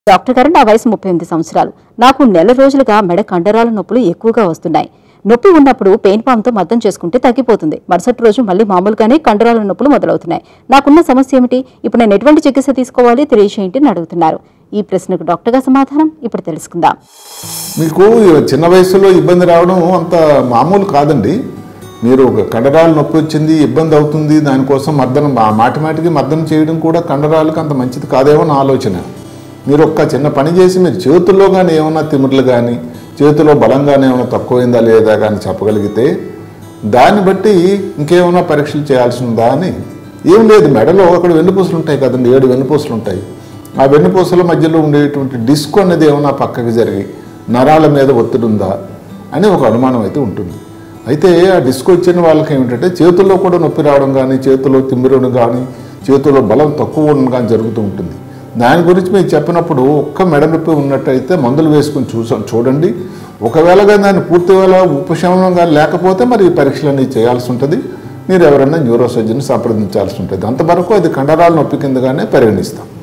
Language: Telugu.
డాక్టర్ గారు నా వయసు ముప్పై ఎనిమిది సంవత్సరాలు నాకు నెల రోజులుగా మెడ కండరాల నొప్పులు ఎక్కువగా వస్తున్నాయి నొప్పి ఉన్నప్పుడు పెయిన్ పామ్తో మద్దం చేసుకుంటే తగ్గిపోతుంది మరుసటి రోజు మళ్ళీ మామూలుగానే కండరాల నొప్పులు మొదలవుతున్నాయి నాకున్న సమస్య ఏమిటి ఇప్పుడు నేను ఎటువంటి చికిత్స తీసుకోవాలి తెలియచేయండి అని అడుగుతున్నారు ఈ ప్రశ్నకు డాక్టర్ గారి సమాధానం ఇప్పుడు తెలుసుకుందాం మీకు చిన్న వయసులో ఇబ్బంది రావడం అంత మామూలు కాదండి మీరు ఒక కండరాలు నొప్పి వచ్చింది ఇబ్బంది అవుతుంది దానికోసం మర్దనం మా- మాటి మాటికి మర్దనం చేయడం కూడా కండరాలకు అంత మంచిది కాదేమో నా ఆలోచన మీరు ఒక్క చిన్న పని చేసి మీరు చేతుల్లో కానీ ఏమన్నా తిమిర్లు కానీ చేతిలో బలంగానే ఏమైనా తక్కువైందా లేదా కానీ చెప్పగలిగితే దాన్ని బట్టి ఇంకేమైనా పరీక్షలు చేయాల్సి ఉందా అని ఏం లేదు మెడలో అక్కడ వెన్నుపూసలు ఉంటాయి కదండి ఏడు వెన్నుపూసలు ఉంటాయి ఆ వెన్నుపూసల మధ్యలో ఉండేటువంటి డిస్క్ అనేది ఏమైనా పక్కకి జరిగి నరాల మీద ఒత్తిడి ఉందా అని ఒక అనుమానం అయితే ఉంటుంది అయితే ఆ డిస్క్ వచ్చిన వాళ్ళకి ఏమిటంటే చేతుల్లో కూడా నొప్పి రావడం కానీ చేతుల్లో తిమ్మిరడం కానీ చేతుల్లో బలం తక్కువ ఉండడం కానీ జరుగుతూ ఉంటుంది దాని గురించి మీరు చెప్పినప్పుడు ఒక్క మెడ నొప్పి ఉన్నట్టయితే మందులు వేసుకుని చూసా చూడండి ఒకవేళ కానీ దాన్ని పూర్తిగా ఉపశమనం కానీ లేకపోతే మరి ఈ పరీక్షలన్నీ చేయాల్సి ఉంటుంది మీరు ఎవరైనా న్యూరో సర్జన్ సంప్రదించాల్సి ఉంటుంది అంతవరకు అది కండరాల నొప్పి కిందగానే పరిగణిస్తాం